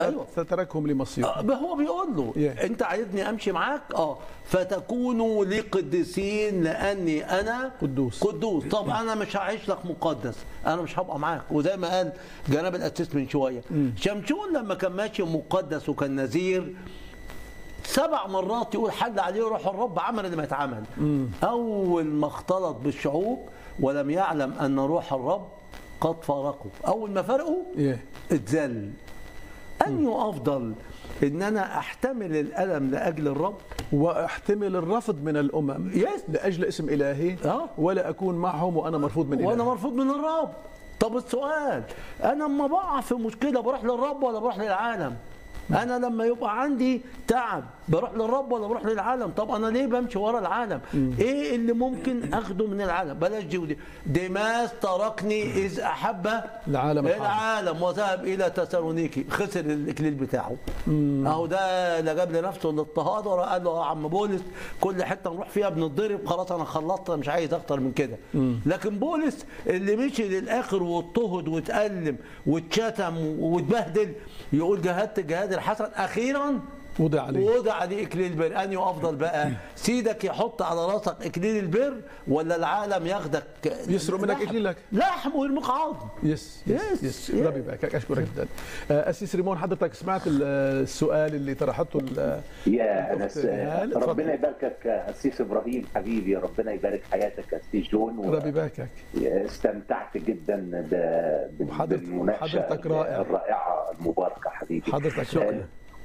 أيوة. فتركهم لمصير آه، ما هو بيقول له Yeah. انت عايزني امشي معاك اه فتكونوا لي قديسين لاني انا قدوس. قدوس طب انا مش هعيش لك مقدس انا مش هبقى معاك وزي ما قال جناب الاسيس من شويه شمشون لما كان ماشي مقدس وكان نذير سبع مرات يقول حد عليه روح الرب عمل اللي ما يتعمل اول ما اختلط بالشعوب ولم يعلم ان روح الرب قد فارقه اول ما فرقه Yeah. اتذل أني أفضل إن أنا أحتمل الألم لأجل الرب واحتمل الرفض من الامم Yes. لاجل اسم الهي آه. ولا اكون معهم وانا مرفوض من وأنا إلهي. مرفوض من الرب طب السؤال أنا لما بقع في مشكلة بروح للرب ولا بروح للعالم أنا لما يبقى عندي تعب بروح للرب ولا بروح للعالم طب أنا ليه بمشي ورا العالم إيه اللي ممكن أخده من العالم بلاش دي ودي ديماس تركني إذ أحب العالم الحاضر. العالم وذهب إلى تسالونيكي خسر الإكليل بتاعه أهو ده لا جاب لنفسه الاضطهاد ولا قال له يا عم بولس كل حتة نروح فيها بنضرب خلاص أنا خلصت أنا مش عايز أكتر من كده لكن بولس اللي مشي للآخر واضطهد واتألم واتشتم واتبهدل يقول جاهدت الجهاد الحسن أخيرا وضع عليه وضع عليه اكليل البر انهي افضل بقى سيدك يحط على راسك اكليل البر ولا العالم ياخدك يسرق منك لحم- إكليلك. لحم ويرميك عظم يس Yes, يس يس yes. ربي يباركك اشكرك جدا آه، اسيس ريمون حضرتك سمعت ال- السؤال اللي طرحته ال- يا الأخت انس نهال؟ اتفضل. ربنا يباركك اسيس ابراهيم حبيبي ربنا يبارك حياتك اسيس جون ربي يباركك واستمتعت جدا ب- ب- وحضرتك- بالمناقشه وحضرتك رائع. الرائعه المباركه حبيبي حضرتك شكرا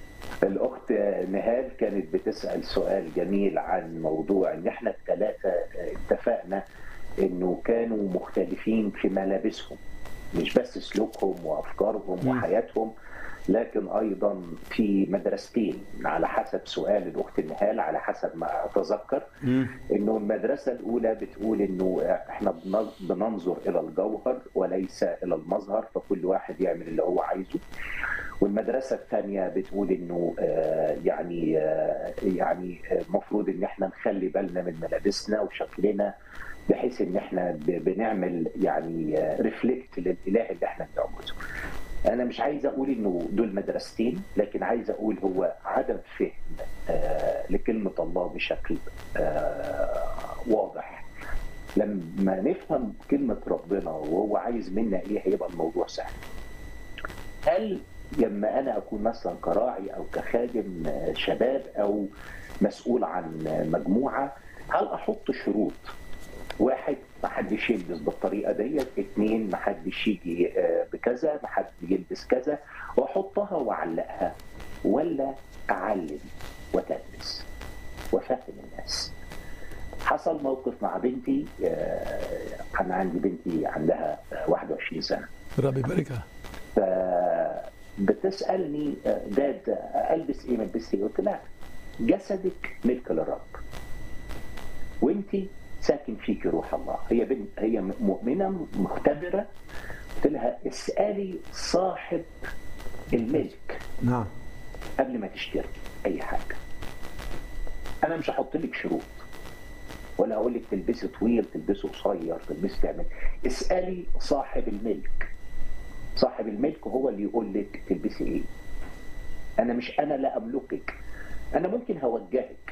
الاخت نهال كانت بتسال سؤال جميل عن موضوع ان احنا الثلاثه اتفقنا انه كانوا مختلفين في ملابسهم مش بس سلوكهم وافكارهم وحياتهم لكن ايضا في مدرستين على حسب سؤال الاخت نهال على حسب ما اتذكر انه المدرسه الاولى بتقول انه احنا بن- بننظر الى الجوهر وليس الى المظهر فكل واحد يعمل اللي هو عايزه والمدرسه الثانيه بتقول انه آه، يعني آه، يعني المفروض ان احنا نخلي بالنا من ملابسنا وشكلنا بحيث ان احنا ب- بنعمل يعني ريفلكت للاله اللي احنا بنعبده. انا مش عايز اقول انه دول مدرستين لكن عايز اقول هو عدم فهم آه، لكلمه الله بشكل آه، واضح لما نفهم كلمه ربنا وهو عايز منا ايه هيبقى الموضوع سهل هل لما انا اكون مثلا كراعي او كخادم آه، شباب او مسؤول عن آه، مجموعه هل احط شروط واحد ما حدش يلبس بالطريقه ديت اثنين ما حدش يجي آه، بكذا ما حد يلبس كذا واحطها واعلقها ولا اعلم وتدرس وافهم الناس حصل موقف مع بنتي آه، انا عندي بنتي عندها آه، 21 سنه ربي يباركها فبتسالني آه، داد آه، البس ايه ما البس ايه قلت لها جسدك ملك للرب وانت ساكن فيك روح الله هي بنت هي مؤمنه مختبره قلت لها اسالي صاحب الملك نعم قبل ما تشتري اي حاجه انا مش هحط لك شروط ولا اقول لك تلبسي طويل تلبسي قصير تلبسي تعمل اسالي صاحب الملك صاحب الملك هو اللي يقول لك تلبسي ايه انا مش انا لا املكك انا ممكن هوجهك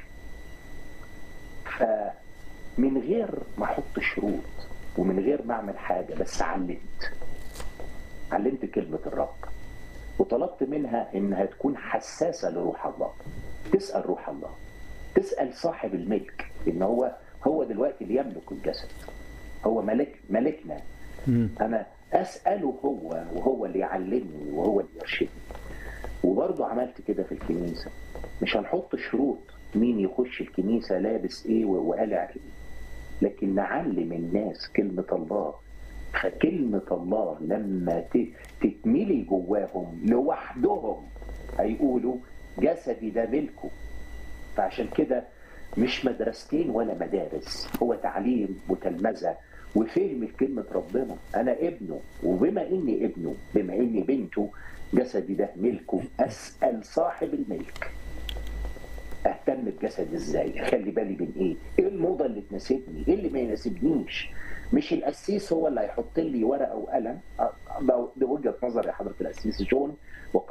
فمن غير ما احط شروط ومن غير ما اعمل حاجه بس علمت علمت كلمه الرب وطلبت منها انها تكون حساسه لروح الله تسال روح الله تسال صاحب الملك ان هو هو دلوقتي اللي يملك الجسد هو ملك ملكنا انا اساله هو وهو اللي يعلمني وهو اللي يرشدني وبرضه عملت كده في الكنيسه مش هنحط شروط مين يخش الكنيسه لابس ايه وقالع ايه لكن نعلم الناس كلمه الله فكلمة الله لما ت- تتملي جواهم لوحدهم هيقولوا جسدي ده ملكه فعشان كده مش مدرستين ولا مدارس هو تعليم وتلمذة وفهم كلمة ربنا أنا ابنه وبما إني ابنه بما إني بنته جسدي ده ملكه أسأل صاحب الملك اهتم بجسدي ازاي اخلي بالي من ايه ايه الموضه اللي تناسبني ايه اللي ما يناسبنيش مش القسيس هو اللي هيحط لي ورقه وقلم أه، ده ده وجهه نظري يا حضره القسيس جون